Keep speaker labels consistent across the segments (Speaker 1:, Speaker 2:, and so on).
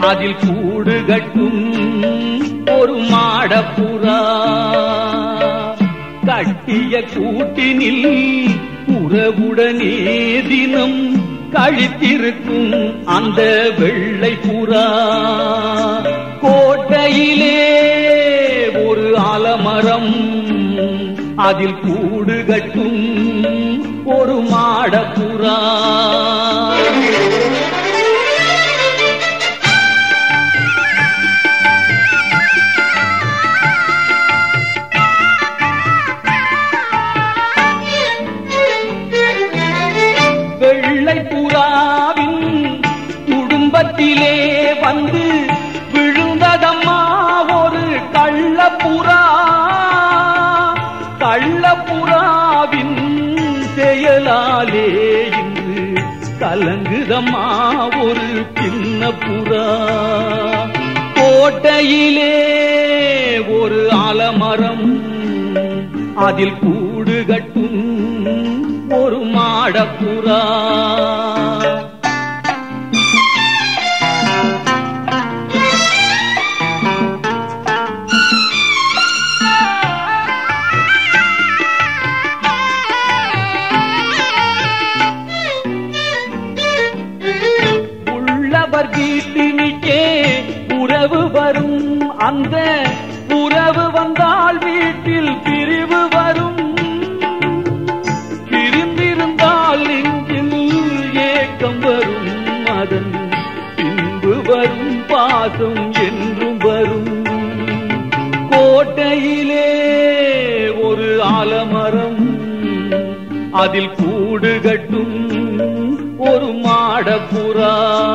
Speaker 1: அதில் கூடு கட்டும் ஒரு மாடப்புறா கட்டிய கூட்டினில் உறவுடனே தினம் கழித்திருக்கும் அந்த வெள்ளை புறா கோட்டையிலே ஒரு ஆலமரம் அதில் கூடு கட்டும் ஒரு மாடப்புறா வெள்ளை புறாவின் குடும்பத்திலே வந்து விழுந்ததம்மா ஒரு கள்ளப்புறா கள்ளப்புறாவின் செயலாலே இன்று கலங்குதம்மா ஒரு சின்ன புறா கோட்டையிலே ஒரு ஆலமரம் அதில் கூடு கட்டும் ஒரு மாடப்புறா உள்ளவர் வீட்டினிக்கே உறவு வரும் அந்த உறவு வந்தால் வீட்டில் பிரிவு வரும் பிரிந்திருந்தால் நெஞ்சில் ஏக்கம் வரும் அதன் பின்பு வரும் பாசம் என்றும் வரும் கோட்டையிலே ஒரு ஆலமரம் அதில் கூடு கட்டும் ஒரு மாடப்புறா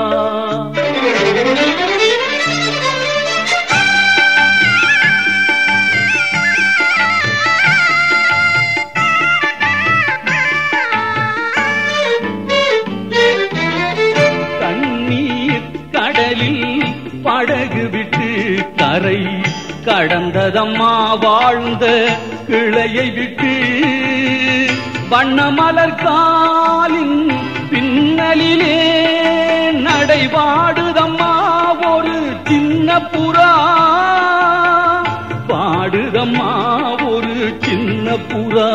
Speaker 1: கண்ணீர் கடலில் படகு விட்டு கரை கடந்ததம்மா வாழ்ந்த கிளையை விட்டு வண்ணமலர் காலின் பின்னலிலே நடைபாடுதம்மா ஒரு சின்ன புறா பாடுதம்மா ஒரு சின்ன புறா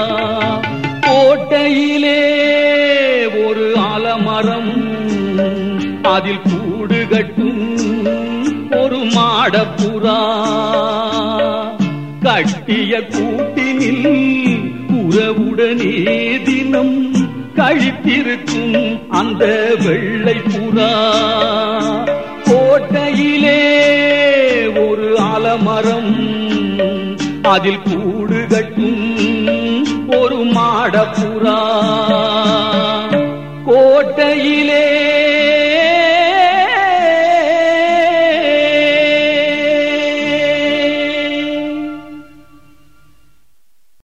Speaker 1: கோட்டையிலே ஒரு ஆலமரம் அதில் கூடு கட்டும் ஒரு மாடப்புறா கட்டிய கூட்டினில் உறவுடனே தினம் கழித்திருக்கும் அந்த வெள்ளை புறா கோட்டையிலே ஒரு ஆலமரம் அதில் கூடு கட்டும் ஒரு மாடப்புறா கோட்டையிலே